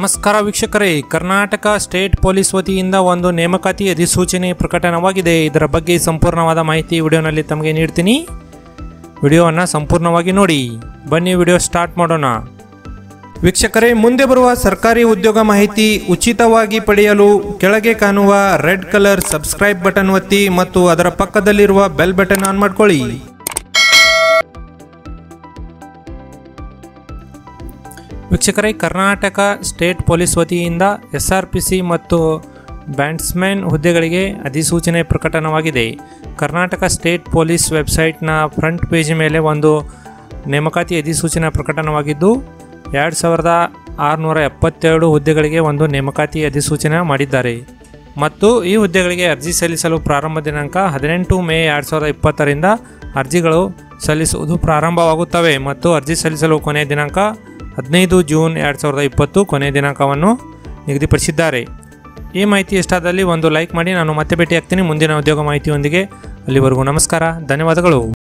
ನಮಸ್ಕಾರ ವೀಕ್ಷಕರೇ Karnataka state police ವತಿಯಿಂದ ಒಂದು ನೇಮಕಾತಿ ಅಧಿಸೂಚನೆ ಪ್ರಕಟಣವಾಗಿದೆ ಇದರ ಬಗ್ಗೆ ಸಂಪೂರ್ಣವಾದ ಮಾಹಿತಿ ವಿಡಿಯೋನಲ್ಲಿ ತಮಗೆ ನೀಡ್ತೀನಿ ವಿಡಿಯೋವನ್ನು ಸಂಪೂರ್ಣವಾಗಿ ನೋಡಿ ಬನ್ನಿ ವಿಡಿಯೋ ಸ್ಟಾರ್ಟ್ ಮಾಡೋಣ ವೀಕ್ಷಕರೇ ಮುಂದೆ ಬರುವ ಸರ್ಕಾರಿ ಉದ್ಯೋಗ ಮಾಹಿತಿ ಉಚಿತವಾಗಿ ಪಡೆಯಲು ಕೆಳಗೆ ಕಾಣುವ ರೆಡ್ ಕಲರ್ ಸಬ್ಸ್ಕ್ರೈಬ್ ಬಟನ್ ಒತ್ತಿ ಮತ್ತು ಅದರ ಪಕ್ಕದಲ್ಲಿರುವ ಬೆಲ್ ಬಟನ್ ಆನ್ ಮಾಡ್ಕೊಳ್ಳಿ ವೀಕ್ಷಕರೇ ಕರ್ನಾಟಕ ಸ್ಟೇಟ್ ಪೊಲೀಸ್ ವತಿಯಿಂದ ಎಸ್ ಆರ್ ಪಿ ಸಿ ಮತ್ತು ಬ್ಯಾಂಡ್ಸ್ಮ್ಯಾನ್ ಹುದ್ದೆಗಳಿಗೆ ಅಧಿಸೂಚನೆ ಪ್ರಕಟಣವಾಗಿದೆ ಕರ್ನಾಟಕ ಸ್ಟೇಟ್ ಪೊಲೀಸ್ ವೆಬ್ಸೈಟ್ನ ಫ್ರಂಟ್ ಪೇಜ್ ಮೇಲೆ ಒಂದು ನೇಮಕಾತಿ ಅಧಿಸೂಚನೆ ಪ್ರಕಟಣವಾಗಿದ್ದು ಎರಡು ಸಾವಿರದ ಆರುನೂರ ಎಪ್ಪತ್ತೆರಡು ಹುದ್ದೆಗಳಿಗೆ ಒಂದು ನೇಮಕಾತಿ ಅಧಿಸೂಚನೆ ಮಾಡಿದ್ದಾರೆ ಮತ್ತು ಈ ಹುದ್ದೆಗಳಿಗೆ ಅರ್ಜಿ ಸಲ್ಲಿಸಲು ಪ್ರಾರಂಭ ದಿನಾಂಕ ಹದಿನೆಂಟು ಮೇ ಎರಡು ಸಾವಿರದ ಇಪ್ಪತ್ತರಿಂದ ಅರ್ಜಿಗಳು ಸಲ್ಲಿಸುವುದು ಪ್ರಾರಂಭವಾಗುತ್ತವೆ ಮತ್ತು ಅರ್ಜಿ ಸಲ್ಲಿಸಲು ಕೊನೆಯ ದಿನಾಂಕ ಹದಿನೈದು ಜೂನ್ ಎರಡು ಸಾವಿರದ ಇಪ್ಪತ್ತು ಕೊನೆಯ ದಿನಾಂಕವನ್ನು ನಿಗದಿಪಡಿಸಿದ್ದಾರೆ ಈ ಮಾಹಿತಿ ಇಷ್ಟಾದಲ್ಲಿ ಒಂದು ಲೈಕ್ ಮಾಡಿ ನಾನು ಮತ್ತೆ ಭೇಟಿ ಆಗ್ತೀನಿ ಮುಂದಿನ ಉದ್ಯೋಗ ಮಾಹಿತಿಯೊಂದಿಗೆ ಅಲ್ಲಿವರೆಗೂ ನಮಸ್ಕಾರ ಧನ್ಯವಾದಗಳು